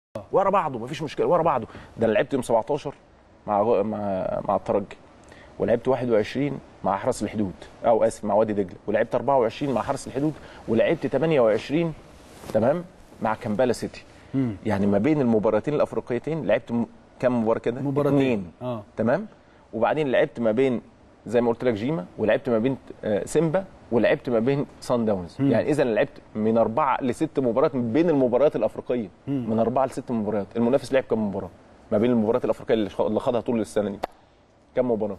ورا بعضه مفيش مشكله ورا بعضه ده انا لعبت يوم 17 مع مع مع الترجي ولعبت 21 مع حرس الحدود او اسف مع وادي دجله ولعبت 24 مع حرس الحدود ولعبت 28 تمام مع كامبالا سيتي يعني ما بين المباراتين الافريقيتين لعبت م... كام مباراه كده مباراتين. اتنين اه تمام وبعدين لعبت ما بين زي ما قلت لك جيما ولعبت ما بين آه، سيمبا ولعبت ما بين سان داونز يعني اذا لعبت من اربعه لست مباريات من بين المباريات الافريقيه من اربعه لست مباريات المنافس لعب كم مباراه ما بين المباريات الافريقيه اللي خ- اللي خدها طول السنه دي كم مباراه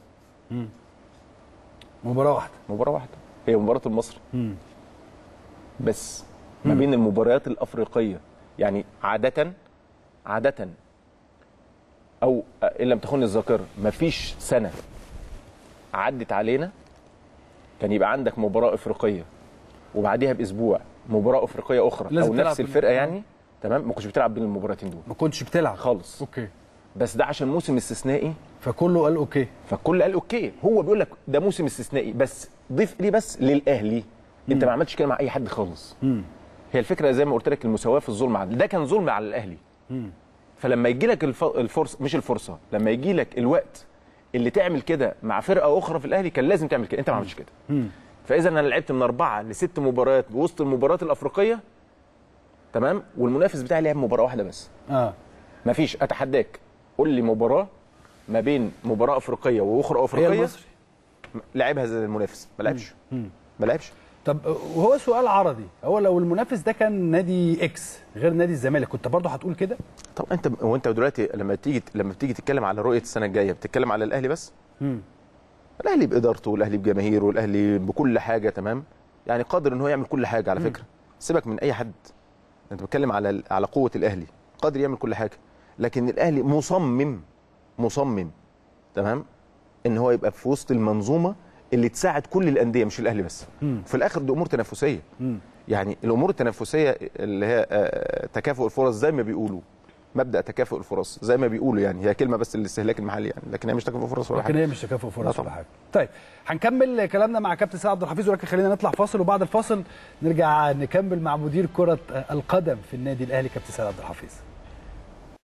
مباراه واحده مباراه واحده هي مباراه المصري مم. بس ما بين المباريات الافريقيه يعني عاده عاده او ان لم تخن الذاكره مفيش سنه عدت علينا كان يبقى عندك مباراه افريقيه وبعديها باسبوع مباراه افريقيه اخرى لازم او تلعب نفس بال- الفرقه يعني تمام ما كنتش بتلعب بين المباراتين دول ما كنتش بتلعب خالص اوكي بس ده عشان موسم استثنائي فكله قال اوكي فالكل قال اوكي هو بيقول لك ده موسم استثنائي بس ضيف لي بس للاهلي انت ما عملتش كده مع اي حد خالص مم. هي الفكره زي ما قلت لك المساواه في الظلم عدل ده كان ظلم على الاهلي فلما يجي لك الف... الفرصه مش الفرصه لما يجي لك الوقت اللي تعمل كده مع فرقه اخرى في الاهلي كان لازم تعمل كده انت ما عملتش كده مم. فاذا انا لعبت من اربعه لست مباريات بوسط المباريات الافريقيه تمام والمنافس بتاعي لعب مباراه واحده بس اه ما فيش اتحداك قول لي مباراه ما بين مباراه افريقيه واخرى هي افريقيه المصري لعبها زي المنافس ما لعبش مم. ما لعبش طب وهو سؤال عرضي هو لو المنافس ده كان نادي اكس غير نادي الزمالك كنت برضه هتقول كده طب انت هو انت دلوقتي لما تيجي لما بتيجي تتكلم على رؤيه السنه الجايه بتتكلم على الاهلي بس مم. الاهلي بادارته والاهلي بجماهيره والاهلي بكل حاجه تمام يعني قادر ان هو يعمل كل حاجه على فكره سيبك من اي حد انت بتتكلم على على قوه الاهلي قادر يعمل كل حاجه لكن الاهلي مصمم مصمم تمام ان هو يبقى في وسط المنظومه اللي تساعد كل الانديه مش الاهلي بس مم. في الاخر دي امور تنافسيه مم. يعني الامور التنافسيه اللي هي آه، تكافؤ الفرص زي ما بيقولوا مبدا تكافؤ الفرص زي ما بيقولوا يعني هي كلمه بس للاستهلاك المحلي يعني لكن هي مش تكافؤ فرص ولا لكن حاجه هي مش تكافؤ لا فرص طبعا. ولا حاجه طيب هنكمل كلامنا مع كابتن سيد عبد الحفيظ ولكن خلينا نطلع فاصل وبعد الفاصل نرجع نكمل مع مدير كره القدم في النادي الاهلي كابتن سيد عبد الحفيظ